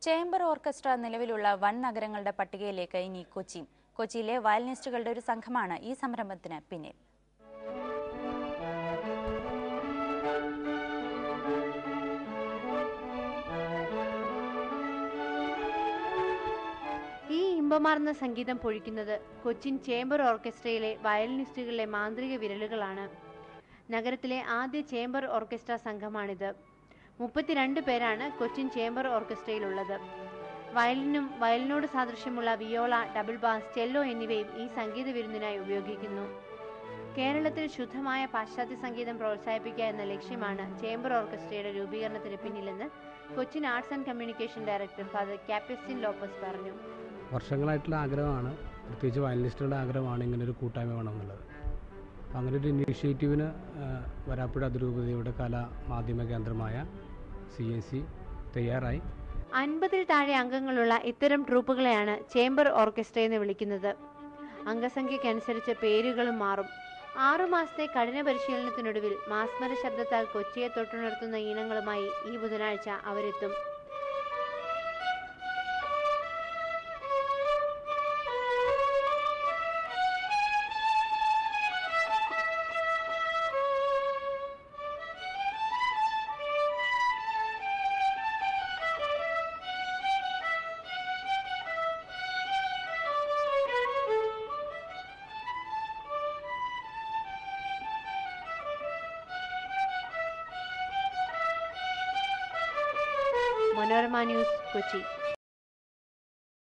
chamber orchestra നിലവിലുള്ള വൻ നഗരങ്ങളുടെ പട്ടികയിലേക്ക് ഇനി കൊച്ചിയും കൊച്ചിയിലെ വയലിനിസ്റ്റുകളുടെ ഒരു സംഘമാണ് ഈ സംരംഭത്തിന് പിന്നിൽ ഈ ഇമ്പമാർന്ന സംഗീതം പൊഴിക്കുന്നത് കൊച്ചിൻ ചേംബർ ഓർക്കസ്ട്രയിലെ വയലിനിസ്റ്റുകളിലെ മാന്ത്രിക വിരലുകളാണ് നഗരത്തിലെ ആദ്യ ചേംബർ ഓർക്കസ്ട്ര സംഘമാണിത് മുപ്പത്തിരണ്ട് പേരാണ് കൊച്ചിൻ ചേംബർ ഓർക്കസ്ട്രയിലുള്ളത് വയലിനും വയലിനോട് സാദൃശ്യമുള്ള വിയോള ഡബിൾ ബാസ് ചെല്ലോ എന്നിവയും ഈ സംഗീത വിരുന്നിനായി ഉപയോഗിക്കുന്നു കേരളത്തിൽ ശുദ്ധമായ പാശ്ചാത്യ സംഗീതം പ്രോത്സാഹിപ്പിക്കുക എന്ന ലക്ഷ്യമാണ് ചേംബർ ഓർക്കസ്ട്രയുടെ രൂപീകരണത്തിന് പിന്നിലെന്ന് Cochin arts and communication director father ക്യാപ്റ്റസിൻ ലോപ്പസ് പറഞ്ഞു വർഷങ്ങളായിട്ടുള്ള ആഗ്രഹമാണ് പ്രത്യേകിച്ച് വയലിനിസ്റ്റുകളുടെ ആഗ്രഹമാണ് ഇങ്ങനെ ഒരു കൂട്ടായ്മ വേണമെന്നുള്ളത് അപ്പം അങ്ങനെ ഒരു ഇനീഷ്യേറ്റീവിന് വരാപ്പുഴ അതിരൂപതയുടെ കലാ മാധ്യമ കേന്ദ്രമായ സി എ സി തയ്യാറായി അൻപതിൽ താഴെ അംഗങ്ങളുള്ള ഇത്തരം ട്രൂപ്പുകളെയാണ് ചേംബർ ഓർക്കസ്ട്ര എന്ന് വിളിക്കുന്നത് അംഗസംഖ്യക്കനുസരിച്ച് പേരുകളും മാറും ആറുമാസത്തെ കഠിന പരിശീലനത്തിനൊടുവിൽ മാസ്മര ശബ്ദത്താൽ കൊച്ചിയെ തൊട്ടുണർത്തുന്ന ഈണങ്ങളുമായി ഈ ബുധനാഴ്ച അവരെത്തും മനോരമ ന്യൂസ് കൊച്ചി